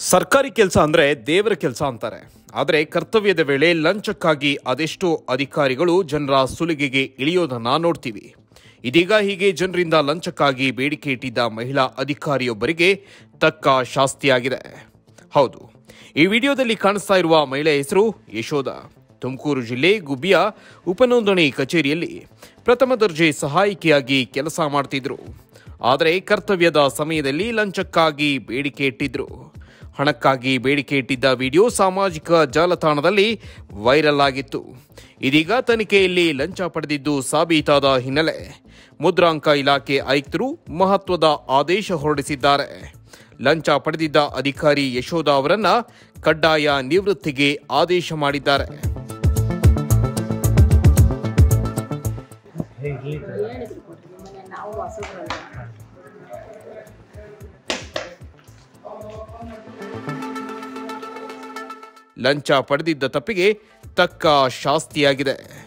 ಸರ್ಕಾರಿ ಕೆಲಸ ಅಂದ್ರೆ ದೇವರ ಕೆಲಸ ಅಂತಾರೆ ಆದರೆ ಕರ್ತವ್ಯದ ವೇಳೆ ಲಂಚಕ್ಕಾಗಿ ಅದೆಷ್ಟೋ ಅಧಿಕಾರಿಗಳು ಜನರ ಸುಲಿಗೆಗೆ ಇಳಿಯೋದನ್ನ ನೋಡ್ತೀವಿ ಇದೀಗ ಹೀಗೆ ಜನರಿಂದ ಲಂಚಕ್ಕಾಗಿ ಬೇಡಿಕೆ ಇಟ್ಟಿದ್ದ ಮಹಿಳಾ ಅಧಿಕಾರಿಯೊಬ್ಬರಿಗೆ ತಕ್ಕ ಶಾಸ್ತಿಯಾಗಿದೆ ಹೌದು ಈ ವಿಡಿಯೋದಲ್ಲಿ ಕಾಣಿಸ್ತಾ ಇರುವ ಮಹಿಳೆ ಹೆಸರು ಯಶೋಧ ತುಮಕೂರು ಜಿಲ್ಲೆ ಗುಬ್ಬಿಯ ಉಪನೋಂದಣಿ ಕಚೇರಿಯಲ್ಲಿ ಪ್ರಥಮ ದರ್ಜೆ ಸಹಾಯಕಿಯಾಗಿ ಕೆಲಸ ಮಾಡ್ತಿದ್ರು ಆದರೆ ಕರ್ತವ್ಯದ ಸಮಯದಲ್ಲಿ ಲಂಚಕ್ಕಾಗಿ ಬೇಡಿಕೆ ಇಟ್ಟಿದ್ರು ಹಣಕ್ಕಾಗಿ ಬೇಡಿಕೆ ಇಟ್ಟಿದ್ದ ವಿಡಿಯೋ ಸಾಮಾಜಿಕ ಜಾಲತಾಣದಲ್ಲಿ ವೈರಲ್ ಆಗಿತ್ತು ಇದೀಗ ತನಿಖೆಯಲ್ಲಿ ಲಂಚ ಪಡೆದಿದ್ದು ಸಾಬೀತಾದ ಹಿನ್ನೆಲೆ ಮುದ್ರಾಂಕ ಇಲಾಖೆ ಆಯುಕ್ತರು ಮಹತ್ವದ ಆದೇಶ ಹೊರಡಿಸಿದ್ದಾರೆ ಲಂಚ ಪಡೆದಿದ್ದ ಅಧಿಕಾರಿ ಯಶೋಧ ಅವರನ್ನ ಕಡ್ಡಾಯ ನಿವೃತ್ತಿಗೆ ಆದೇಶ ಮಾಡಿದ್ದಾರೆ ಹೇಳಿದ್ರು ಕೊಟ್ರಿ ನಿಮ್ಮನೆ ನಾವು ಹೊಸಬ್ರಲ್ಲ ಲಂಚ ಪಡೆದಿದ್ದ ತಪ್ಪಿಗೆ ತಕ್ಕ ಶಾಸ್ತಿಯಾಗಿದೆ